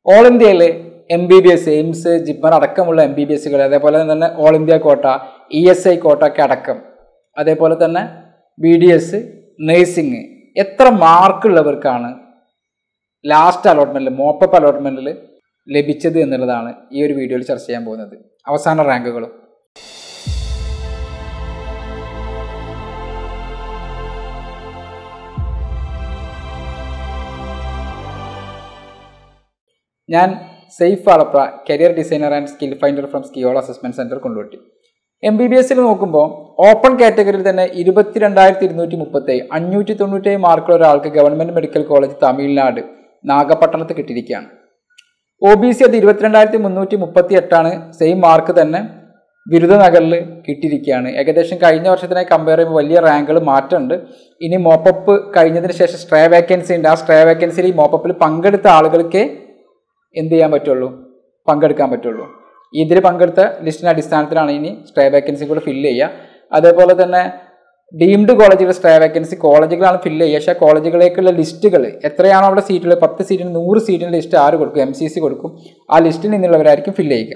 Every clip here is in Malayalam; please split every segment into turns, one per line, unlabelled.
ഓൾ ഇന്ത്യയിൽ M B B S AIIMS JIPMER അടക്കമുള്ള എം ബി ബി എസുകൾ അതേപോലെ തന്നെ all India quota E S I quota ഒക്കെ അടക്കം അതേപോലെ തന്നെ ബി ഡി എസ് നേഴ്സിംഗ് എത്ര മാർക്കുള്ളവർക്കാണ് ലാസ്റ്റ് അലോട്ട്മെൻറ്റിൽ മോപ്പപ്പ് അലോട്ട്മെൻറ്റിൽ ലഭിച്ചത് എന്നുള്ളതാണ് ഈ ഒരു വീഡിയോയിൽ ചർച്ച ചെയ്യാൻ പോകുന്നത് അവസാന റാങ്കുകളും ഞാൻ സേഫ് ആളപ്ര career designer and skill finder from school assessment centre കൊണ്ടുപോട്ടി എം ബി ബി എസിൽ നോക്കുമ്പോൾ ഓപ്പൺ കാറ്റഗറിയിൽ തന്നെ ഇരുപത്തിരണ്ടായിരത്തി ഇരുന്നൂറ്റി മുപ്പത്തി അഞ്ഞൂറ്റി തൊണ്ണൂറ്റേഴ് മാർക്കുള്ള ഒരാൾക്ക് ഗവൺമെന്റ് മെഡിക്കൽ കോളേജ് തമിഴ്നാട് നാഗപട്ടണത്ത് കിട്ടിയിരിക്കുകയാണ് ഒ ബി സി അത് ഇരുപത്തിരണ്ടായിരത്തി മുന്നൂറ്റി മുപ്പത്തി എട്ടാണ് സെയിം മാർക്ക് തന്നെ ബിരുദനഗറിൽ കിട്ടിയിരിക്കുകയാണ് ഏകദേശം കഴിഞ്ഞ വർഷത്തിനെ കമ്പയർ ചെയ്യുമ്പോൾ വലിയ റാങ്കുകൾ മാറ്റമുണ്ട് ഇനി മോപ്പപ്പ് കഴിഞ്ഞതിന് ശേഷം സ്ട്രേ വേക്കൻസി ഉണ്ട് ആ സ്ട്രേ വേക്കൻസിയിൽ ഈ മോപ്പപ്പിൽ പങ്കെടുത്ത ആളുകൾക്ക് എന്ത് ചെയ്യാൻ പറ്റുള്ളൂ പങ്കെടുക്കാൻ പറ്റുള്ളൂ ഇതിൽ പങ്കെടുത്ത ലിസ്റ്റിൻ്റെ അടിസ്ഥാനത്തിലാണ് ഇനി സ്ട്രേ വേക്കൻസി കൂടെ ഫില്ല് ചെയ്യുക അതേപോലെ തന്നെ ഡീംഡ് കോളേജുകൾ സ്ട്രേ വേക്കൻസി കോളേജുകളാണ് ഫില്ല് ചെയ്യുക പക്ഷേ കോളേജുകളിലേക്കുള്ള ലിസ്റ്റുകൾ എത്രയാണോ അവിടെ സീറ്റുകൾ പത്ത് സീറ്റിന് നൂറ് സീറ്റിന് ലിസ്റ്റ് ആര് കൊടുക്കും എം സി സി കൊടുക്കും ആ ലിസ്റ്റിൽ നിന്നുള്ളവരായിരിക്കും ഫില്ല് ചെയ്യുക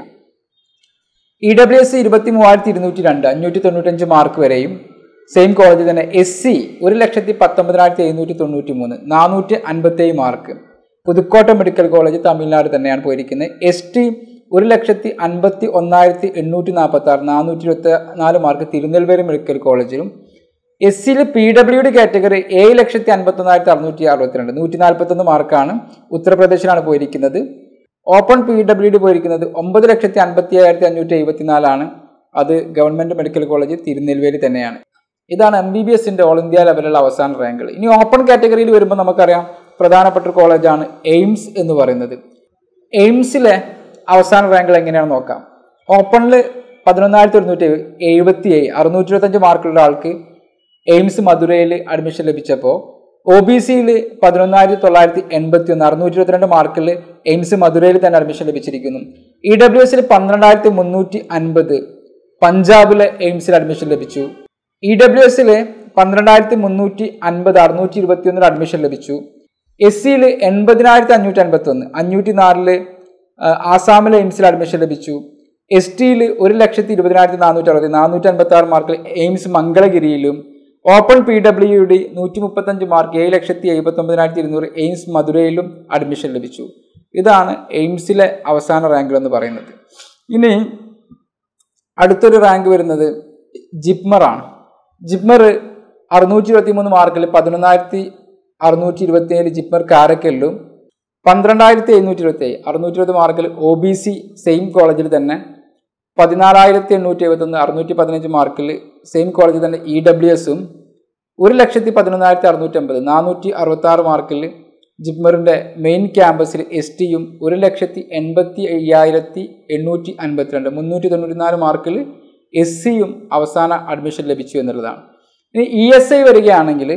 ഇ ഡബ്ല്യു എസ് ഇരുപത്തി മൂവായിരത്തി ഇരുന്നൂറ്റി രണ്ട് അഞ്ഞൂറ്റി തൊണ്ണൂറ്റഞ്ച് മാർക്ക് വരെയും സെയിം കോളേജിൽ തന്നെ എസ് സി ഒരു ലക്ഷത്തി പത്തൊമ്പതിനായിരത്തി എഴുന്നൂറ്റി തൊണ്ണൂറ്റി മൂന്ന് നാനൂറ്റി അൻപത്തേഴ് mark Pudukkottai medical college Tamil Nadu തന്നെയാണ് പോയിരിക്കുന്നത് എസ് ടി ഒരു ലക്ഷത്തി അൻപത്തി ഒന്നായിരത്തി എണ്ണൂറ്റി നാൽപ്പത്തി ആറ് നാനൂറ്റി ഇരുപത്തി നാല് മാർക്ക് തിരുനെൽവേലി മെഡിക്കൽ കോളേജിലും എസ് സിയിൽ പി ഡബ്ല്യു ഡി കാറ്റഗറി ഏഴ് ലക്ഷത്തി അൻപത്തി ഒന്നായിരത്തി അറുന്നൂറ്റി അറുപത്തിരണ്ട് നൂറ്റി നാൽപ്പത്തൊന്ന് മാർക്കാണ് ഉത്തർപ്രദേശിലാണ് പോയിരിക്കുന്നത് ഓപ്പൺ പി ഡബ്ല്യു ഡി പോയിരിക്കുന്നത് ഒമ്പത് ലക്ഷത്തി അൻപത്തി ഏഴായിരത്തി അഞ്ഞൂറ്റി എഴുപത്തി നാലാണ് അത് ഗവൺമെന്റ് മെഡിക്കൽ കോളേജ് തിരുനെൽവേലി തന്നെയാണ് ഇതാണ് എം ബി ബി എസിന്റെ ഓൾ ഇന്ത്യ ലെവലിലുള്ള അവസാന റാങ്കുകൾ ഇനി ഓപ്പൺ കാറ്റഗറിയിൽ വരുമ്പോൾ നമുക്കറിയാം പ്രധാനപ്പെട്ട ഒരു കോളേജാണ് എയിംസ് എന്ന് പറയുന്നത് എയിംസിലെ അവസാന റാങ്കുകൾ എങ്ങനെയാണെന്ന് നോക്കാം ഓപ്പണിൽ പതിനൊന്നായിരത്തി ഒരുന്നൂറ്റി എഴുപത്തി ഏഴ് അറുന്നൂറ്റി ഇരുപത്തഞ്ച് മാർക്കുള്ള ആൾക്ക് എയിംസ് മധുരയിൽ അഡ്മിഷൻ ലഭിച്ചപ്പോൾ ഒ ബി സിയിൽ പതിനൊന്നായിരത്തി തൊള്ളായിരത്തി എൺപത്തി ഒന്ന് അറുന്നൂറ്റി ഇരുപത്തിരണ്ട് മാർക്കിൽ എയിംസ് മധുരയിൽ തന്നെ അഡ്മിഷൻ ലഭിച്ചിരിക്കുന്നു ഇ ഡബ്ല്യു എസിൽ പന്ത്രണ്ടായിരത്തി മുന്നൂറ്റി അൻപത് പഞ്ചാബിലെ എയിംസിൽ അഡ്മിഷൻ ലഭിച്ചു ഇ ഡബ്ല്യു എസിൽ പന്ത്രണ്ടായിരത്തി മുന്നൂറ്റി അൻപത് അറുന്നൂറ്റി ഇരുപത്തി ഒന്നിൽ അഡ്മിഷൻ ലഭിച്ചു എസ് സിയിൽ എൺപതിനായിരത്തി അഞ്ഞൂറ്റി അൻപത്തി ഒന്ന് അഞ്ഞൂറ്റി നാലില് ആസാമിലെ എയിംസിൽ അഡ്മിഷൻ ലഭിച്ചു എസ് ടിയിൽ ഒരു ലക്ഷത്തി ഇരുപതിനായിരത്തി നാനൂറ്റി അറുപത്തി നാനൂറ്റി അൻപത്തി ആറ് മാർക്കിൽ എയിംസ് മംഗളഗിരിയിലും ഓപ്പൺ പി ഡബ്ല്യു ഡി നൂറ്റി മുപ്പത്തഞ്ച് മാർക്ക് ഏഴ് ലക്ഷത്തി എഴുപത്തി ഒമ്പതിനായിരത്തി ഇരുന്നൂറ് എയിംസ് മധുരയിലും അഡ്മിഷൻ ലഭിച്ചു ഇതാണ് എയിംസിലെ അവസാന റാങ്കുകൾ എന്ന് പറയുന്നത് ഇനി അടുത്തൊരു റാങ്ക് വരുന്നത് ജിപ്മറാണ് ജിപ്മർ അറുന്നൂറ്റി ഇരുപത്തി മൂന്ന് മാർക്കിൽ പതിനൊന്നായിരത്തി അറുന്നൂറ്റി ഇരുപത്തി ഏഴ് ജിപ്മർ കാരക്കലിലും പന്ത്രണ്ടായിരത്തി എഴുന്നൂറ്റി ഇരുപത്തി ഏഴ് അറുന്നൂറ്റി ഇരുപത് മാർക്കിൽ ഒ ബി സി സെയിം കോളേജിൽ തന്നെ പതിനാലായിരത്തി എണ്ണൂറ്റി എഴുപത്തൊന്ന് അറുന്നൂറ്റി പതിനഞ്ച് മാർക്കിൽ സെയിം കോളേജിൽ തന്നെ ഇ ഡബ്ല്യു എസും ഒരു ലക്ഷത്തി പതിനൊന്നായിരത്തി അറുന്നൂറ്റി അമ്പത് നാനൂറ്റി അറുപത്തി ആറ് മാർക്കിൽ ജിപ്മറിൻ്റെ മെയിൻ ക്യാമ്പസിൽ എസ് ടിയും ഒരു ലക്ഷത്തി എൺപത്തി അയ്യായിരത്തി എണ്ണൂറ്റി അൻപത്തിരണ്ട് മുന്നൂറ്റി തൊണ്ണൂറ്റി നാല് മാർക്കിൽ എസ് സിയും അവസാന അഡ്മിഷൻ ലഭിച്ചു എന്നുള്ളതാണ് ഇനി ഇ എസ് ഐ വരികയാണെങ്കിൽ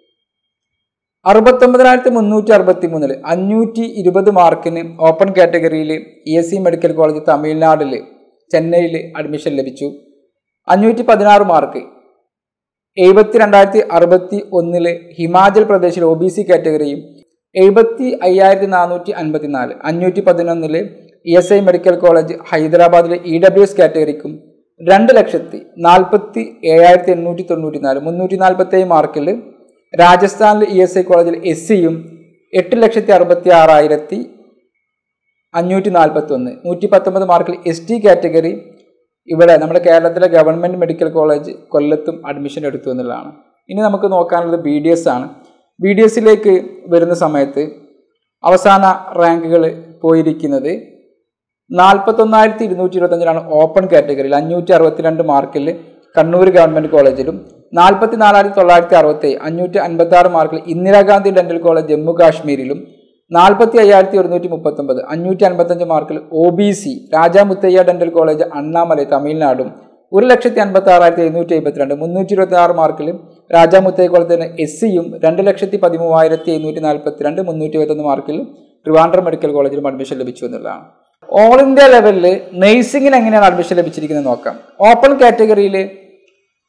അറുപത്തൊമ്പതിനായിരത്തി മുന്നൂറ്റി അറുപത്തി മൂന്നിൽ അഞ്ഞൂറ്റി ഇരുപത് മാർക്കിന് ഓപ്പൺ കാറ്റഗറിയിൽ E S C medical college തമിഴ്നാട്ടിൽ ചെന്നൈയിൽ അഡ്മിഷൻ ലഭിച്ചു അഞ്ഞൂറ്റി പതിനാറ് മാർക്ക് എഴുപത്തി രണ്ടായിരത്തി അറുപത്തി ഒന്നില് ഹിമാചൽ പ്രദേശിൽ ഒ ബി സി കാറ്റഗറിയും എഴുപത്തി അയ്യായിരത്തി നാനൂറ്റി അൻപത്തി നാല് അഞ്ഞൂറ്റി പതിനൊന്നില് E S I medical college ഹൈദരാബാദിലെ ഇ ഡബ്ല്യു എസ് കാറ്റഗറിക്കും രണ്ട് ലക്ഷത്തി നാൽപ്പത്തി ഏഴായിരത്തി എണ്ണൂറ്റി തൊണ്ണൂറ്റി നാല് മുന്നൂറ്റി നാൽപ്പത്തി ഏഴ് മാർക്കിൽ രാജസ്ഥാനിലെ ഇ എസ് ഐ കോളേജിൽ എസ് സിയും എട്ട് ലക്ഷത്തി അറുപത്തി ആറായിരത്തി അഞ്ഞൂറ്റി നാൽപ്പത്തി ഒന്ന് നൂറ്റി പത്തൊമ്പത് മാർക്കിൽ എസ് ടി കാറ്റഗറി ഇവിടെ നമ്മുടെ കേരളത്തിലെ ഗവൺമെൻറ് മെഡിക്കൽ കോളേജ് കൊല്ലത്തും അഡ്മിഷൻ എടുത്തു എന്നുള്ളതാണ് ഇനി നമുക്ക് നോക്കാനുള്ളത് ബി ഡി എസ് ആണ് ബി ഡി എസിലേക്ക് വരുന്ന സമയത്ത് അവസാന റാങ്കുകൾ പോയിരിക്കുന്നത് നാൽപ്പത്തൊന്നായിരത്തി ഇരുന്നൂറ്റി ഇരുപത്തഞ്ചിലാണ് ഓപ്പൺ കാറ്റഗറിയിൽ അഞ്ഞൂറ്റി അറുപത്തിരണ്ട് മാർക്കിൽ കണ്ണൂർ ഗവൺമെൻറ് കോളേജിലും നാൽപ്പത്തി നാലായിരത്തി തൊള്ളായിരത്തി അറുപത്തി അഞ്ഞൂറ്റി അൻപത്തി ആറ് മാർക്കിൽ ഇന്ദിരാഗാന്ധി ഡെന്റൽ കോളേജ് ജമ്മു കാശ്മീരിലും നാൽപ്പത്തി അയ്യായിരത്തി ഒരുന്നൂറ്റി മുപ്പത്തൊമ്പത് അഞ്ഞൂറ്റി അൻപത്തഞ്ച് മാർക്കിൽ O B C Raja Muthiah dental college Annamalai തമിഴ്നാടും ഒരു ലക്ഷത്തി അൻപത്തി ആറായിരത്തി എഴുന്നൂറ്റി എഴുപത്തിരണ്ട് മുന്നൂറ്റി ഇരുപത്തി ആറ് മാർക്കിലും രാജാമുത്തയ്യ കോളേജിന് എസ് സിയും രണ്ട് ലക്ഷത്തി പതിമൂവായിരത്തി എഴുന്നൂറ്റി നാൽപ്പത്തിരണ്ട് മുന്നൂറ്റി ഇരുപത്തൊന്ന് മാർക്കിൽ ട്രിവാൻഡ്രം മെഡിക്കൽ കോളേജിലും അഡ്മിഷൻ ലഭിച്ചു എന്നുള്ളതാണ് ഓൾ ഇന്ത്യ ലെവലിൽ നഴ്സിംഗിന് എങ്ങനെയാണ് അഡ്മിഷൻ ലഭിച്ചിരിക്കുന്നത് നോക്കാം ഓപ്പൺ കാറ്റഗറിയിൽ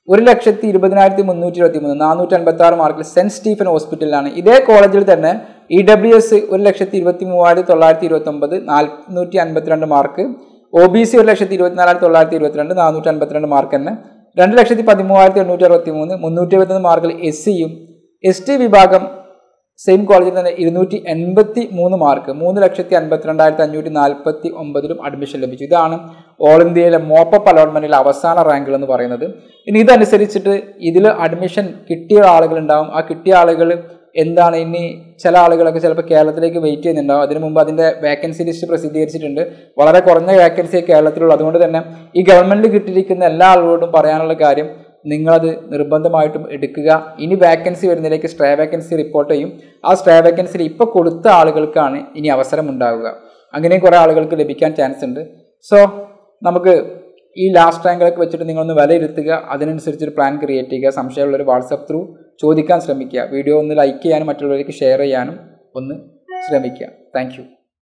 ഒരു ലക്ഷത്തി ഇരുപതിനായിരത്തി മുന്നൂറ്റി ഇരുപത്തി മൂന്ന് നാനൂറ്റി അൻപത്തി ആറ് മാർക്കിൽ സെന്റ് സ്റ്റീഫൻ ഹോസ്പിറ്റലിലാണ് ഇതേ കോളേജിൽ തന്നെ ഇ ഡബ്ല്യു എസ് ഒരു ലക്ഷത്തി ഇരുപത്തി മൂവായിരത്തി തൊള്ളായിരത്തി ഇരുപത്തി ഒമ്പത് നാനൂറ്റി അൻപത്തിരണ്ട് മാർക്ക് ഒ ബി സി ഒരു ലക്ഷത്തി ഇരുപത്തിനാലായിരത്തി തൊള്ളായിരത്തി ഇരുപത്തിരണ്ട് നാനൂറ്റി അൻപത്തിരണ്ട് മാർക്ക് തന്നെ രണ്ട് ലക്ഷത്തി പതിമൂവായിരത്തി എണ്ണൂറ്റി അറുപത്തി മൂന്ന് മുന്നൂറ്റി എഴുപത്തൊന്ന് മാർക്കിൽ എസ് സിയും എസ് ടി വിഭാഗം സെയിം കോളേജിൽ തന്നെ ഇരുന്നൂറ്റി എൺപത്തി മൂന്ന് മാർക്ക് മൂന്ന് ലക്ഷത്തി അൻപത്തിരണ്ടായിരത്തി അഞ്ഞൂറ്റി നാൽപ്പത്തി ഒമ്പതിലും അഡ്മിഷൻ ലഭിച്ചു ഇതാണ് ഓൾ ഇന്ത്യയിലെ മോപ്പപ്പ് അലോട്ട്മെന്റിലെ അവസാന റാങ്കുകൾ എന്ന് പറയുന്നത് ഇനി ഇതനുസരിച്ചിട്ട് ഇതിൽ അഡ്മിഷൻ കിട്ടിയ ആളുകളുണ്ടാവും ആ കിട്ടിയ ആളുകൾ എന്താണ് ഇനി ചില ആളുകളൊക്കെ ചിലപ്പോൾ കേരളത്തിലേക്ക് വെയിറ്റ് ചെയ്യുന്നുണ്ടാവും അതിനു മുമ്പ് അതിൻ്റെ വേക്കൻസി ലിസ്റ്റ് പ്രസിദ്ധീകരിച്ചിട്ടുണ്ട് വളരെ കുറഞ്ഞ വേക്കൻസി കേരളത്തിലുള്ളൂ അതുകൊണ്ട് തന്നെ ഈ ഗവൺമെൻറ് കിട്ടിയിരിക്കുന്ന എല്ലാ ആളുകളോടും പറയാനുള്ള കാര്യം നിങ്ങളത് നിർബന്ധമായിട്ടും എടുക്കുക ഇനി വാക്കൻസി വരുന്നതിലേക്ക് സ്ട്രേ വേക്കൻസി റിപ്പോർട്ട് ചെയ്യും ആ സ്ട്രേ വേക്കൻസിയിൽ ഇപ്പോൾ കൊടുത്ത ആളുകൾക്കാണ് ഇനി അവസരം ഉണ്ടാവുക അങ്ങനെയും കുറേ ആളുകൾക്ക് ലഭിക്കാൻ ചാൻസ് ഉണ്ട് സോ നമുക്ക് ഈ ലാസ്റ്റ് റാങ്കുകളൊക്കെ വെച്ചിട്ട് നിങ്ങളൊന്ന് വിലയിരുത്തുക അതിനനുസരിച്ചൊരു പ്ലാൻ ക്രിയേറ്റ് ചെയ്യുക സംശയമുള്ളൊരു വാട്സപ്പ് ത്രൂ ചോദിക്കാൻ ശ്രമിക്കുക വീഡിയോ ഒന്ന് ലൈക്ക് ചെയ്യാനും മറ്റുള്ളവർക്ക് ഷെയർ ചെയ്യാനും ഒന്ന് ശ്രമിക്കുക താങ്ക്